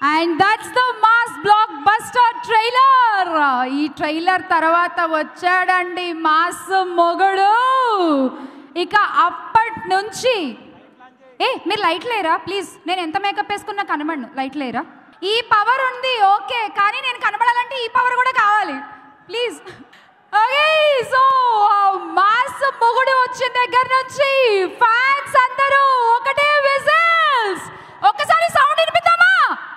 And that's the mass blockbuster trailer ఈ trailer తర్వాత వచ్చాడండి మాస్ మొగుడు ఇక అప్పటి నుంచి ఏ మీరు లైట్ లేరా ప్లీజ్ నేను ఎంత మేకప్ వేసుకున్నా కనబడను లైట్ లేరా ఈ పవర్ ఉంది ఓకే కానీ నేను కనబడాలంటే ఈ పవర్ కూడా కావాలి ప్లీజ్ ఓకే సో మాస్ మొగుడు వచ్చిన దగ్గర నుంచి ఫ్యాన్స్ అందరూ ఒకటే విజిల్స్ ఒక్కసారి సౌండ్ వినిపిద్దామా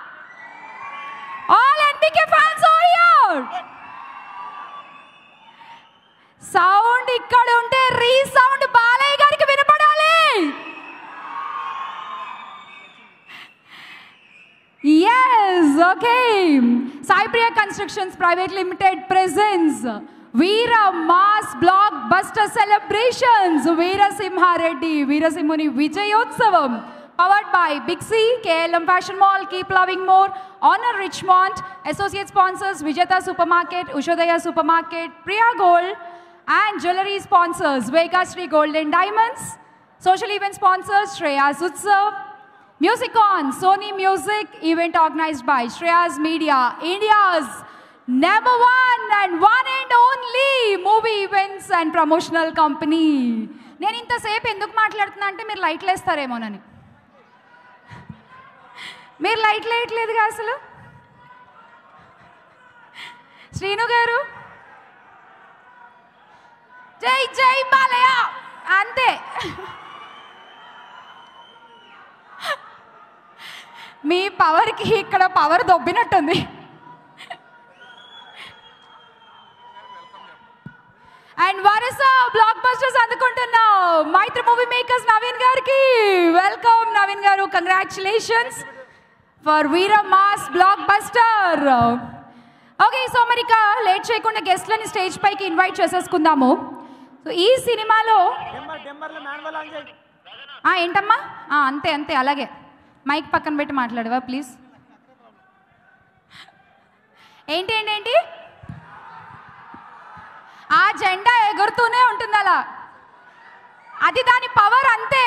all NBK fans here sound ఇక్కడ ఉంటే రీ సౌండ్ బాలయ్య గారికి వినపడాలి Yes, okay. Cypriya Constructions Private Limited presents Veera Mass Blockbuster Celebrations Veera Simha Reddy Veera Simuni Vijayotsavam powered by Big C, KLM Fashion Mall, Keep Loving More, Honor Richmond, associate sponsors Vijata Supermarket, Ushodaya Supermarket, Priya Gold, and jewelry sponsors Vega Sri Gold and Diamonds, social event sponsors Shreya Utsav, Music on Sony Music, event organized by Shreyas Media, India's number one and one and only movie events and promotional company. నేను ఇంతసేపు ఎందుకు మాట్లాడుతున్నా అంటే మీరు లైట్లు వేస్తారేమోనని మీరు లైట్లు వేయట్లేదుగా అసలు శ్రీను గారు జై జై బాలయ్య అంతే మీ పవర్కి ఇక్కడ పవర్ దొబ్బినట్టుంది అండ్ వరుస బ్లాక్ బస్టర్స్ అందుకుంటున్న మైత్రి మూవీ మేకర్స్ నవీన్ గారికి welcome Naveen garu congratulations for Veera mass blockbuster okay so మరి ఇక లేట్ చేయకుండా గెస్ట్లని స్టేజ్ పైకి ఇన్వైట్ చేసేసుకుందాము సో ఈ సినిమాలో డెంబర్ డెంబర్లో మాన్యువల్ ఆన్ చేయి ఆ, ఏంటమ్మా ఆ, అంతే అంతే అలాగే మైక్ పక్కన పెట్టి మాట్లాడవా ప్లీజ్ ఏంటి ఏంటి ఏంటి ఆ జెండా ఎగురుతూనే ఉంటుంది అలా అది దాని పవర్ అంతే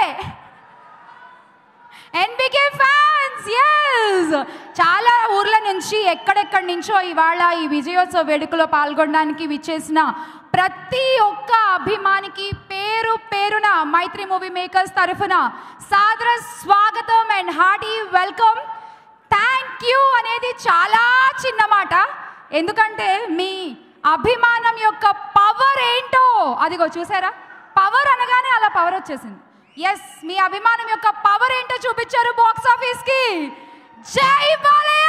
ఎన్బికే ఫ్యాన్స్ ఎస్ చాలా ఊర్ల నుంచి ఎక్కడెక్కడి నుంచో ఇవాళ ఈ విజయోత్సవ వేడుకలో పాల్గొనడానికి విచ్చేసిన ప్రతి ఒక్క అభిమానికి పేరు పేరున మైత్రి మూవీ మేకర్స్ తరఫున సాదర స్వాగతం and hearty welcome thank you అనేది చాలా చిన్న మాట ఎందుకంటే మీ అభిమానం యొక్క పవర్ ఏంటో అదిగో చూసారా పవర్ అనగానే అలా పవర్ వచ్చేసింది ఎస్ మీ అభిమానం యొక్క పవర్ ఏంటో చూపించారు బాక్స్ ఆఫీస్ కి జై బాలయ్య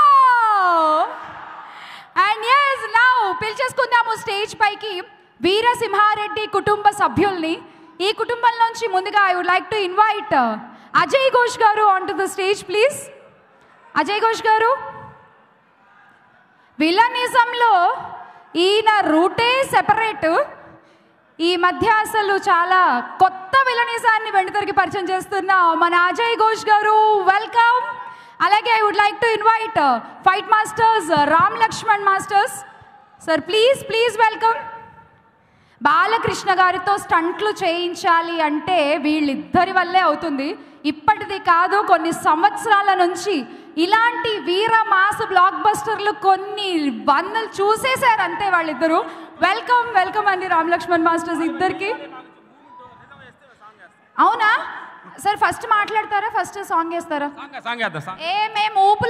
అండ్ ఎస్ నౌ పిలిచేసుకుందాము స్టేజ్ పైకి వీరసింహారెడ్డి కుటుంబ సభ్యుల్ని ఈ కుటుంబంలోంచి ముందుగా I would like to invite Ajay Ghosh garu on to the stage please Ajay Ghosh garu విలనిజంలో ఈయన రూటే సెపరేట్ ఈ మధ్య అసలు చాలా కొత్త విలనిజాన్ని వెండితెరకి పరిచయం చేస్తున్న మన అజయ్ ఘోష్ గారు వెల్కమ్ అలాగే I would like to invite fight masters Ram Lakshman masters sir please please welcome Balakrishna గారితో స్టంట్లు చేయించాలి అంటే వీళ్ళిద్దరి వల్లే అవుతుంది ఇప్పటిది కాదు కొన్ని సంవత్సరాల నుంచి ఇలాంటి వీర మాస్ బ్లాక్ బస్టర్లు కొన్ని వందలు చూసేశారు అంతే వాళ్ళిద్దరూ వెల్కమ్ వెల్కమ్ అండి రామ్ లక్ష్మణ్ మాస్టర్స్ ఇద్దరికి అవునా సార్ ఫస్ట్ మాట్లాడతారా ఫస్ట్ సాంగ్ వేస్తారా సాంగ్ సాంగ్ వేద్దాం సాంగ్ ఏ మేము ఊపులు